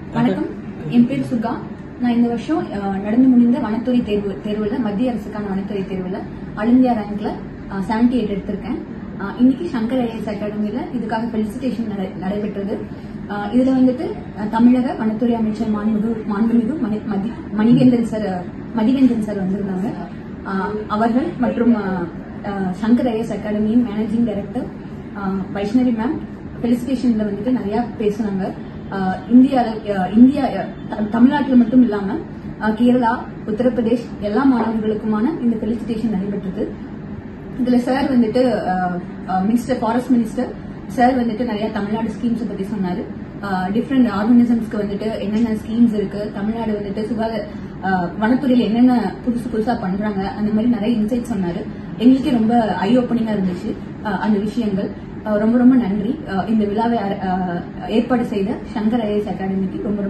வணக்கம் என் பேர் சுகா நான் இந்த வருஷம் அஹ், நடந்து முடிந்த வனத்துறை தேர்வு தேர்வுல மத்திய அரசுக்கான வனத்துறை தேர்வுல ஆல் இந்தியா ரேங்க்ல செவன்டி எயிட் எடுத்திருக்கேன் அஹ், இன்னைக்கு சங்கர் ஐஏஎஸ் அகாடமியில இதுக்காக பெலிசிட்டேஷன் நடைபெற்றது அஹ், இதுல வந்துட்டு அஹ், தமிழக வனத்துறை அமைச்சர் மாண்புமிகு மாண்புமிகு மணி- மதி- மணிகண்டன் சார் மதிவேந்தன் சார் வந்திருந்தாங்க அஹ், அவர்கள் மற்றும் அஹ், அஹ், சங்கர் ஐஏஎஸ் அகாடமியின் மேனேஜிங் டைரக்டர் வைஷ்ணவி மேம் பெலிசிட்டேஷன்ல வந்துட்டு நிறைய பேசுனாங்க ஆஹ் இந்தியால ஆஹ் இந்தியா ஆஹ் த- தமிழ்நாட்டுல மட்டும் இல்லாம ஆஹ் கேரளா உத்தரப்பிரதேஷ் எல்லா மாணவர்களுக்குமான இந்த பெலிசிட்டேஷன் நடைபெற்றது இதுல சார் வந்துட்டு மினிஸ்டர் ஃபாரஸ்ட் மினிஸ்டர் சார் வந்துட்டு நிறைய தமிழ்நாடு ஸ்கீம்ஸ் பத்தி சொன்னாரு டிஃப்ரெண்ட் ஆர்கனிசம்ஸ்க்கு வந்துட்டு என்னென்ன ஸ்கீம்ஸ் இருக்கு தமிழ்நாடு வந்துட்டு சுகாதார ஆஹ் வனத்துறையில என்னென்ன புதுசு புதுசா பண்றாங்க அந்த மாதிரி நிறைய இன்சைட் சொன்னாரு எங்களுக்கே ரொம்ப ஐ ஓப்பனிங்கா இருந்துச்சு ஆஹ் அந்த விஷயங்கள் ஆஹ் ரொம்ப ரொம்ப நன்றி ஆஹ் இந்த விழாவை அர- ஆஹ் ஏற்பாடு செய்த சங்கர் ஐஏஎஸ் அகாடமிக்கு ரொம்ப ரொம்ப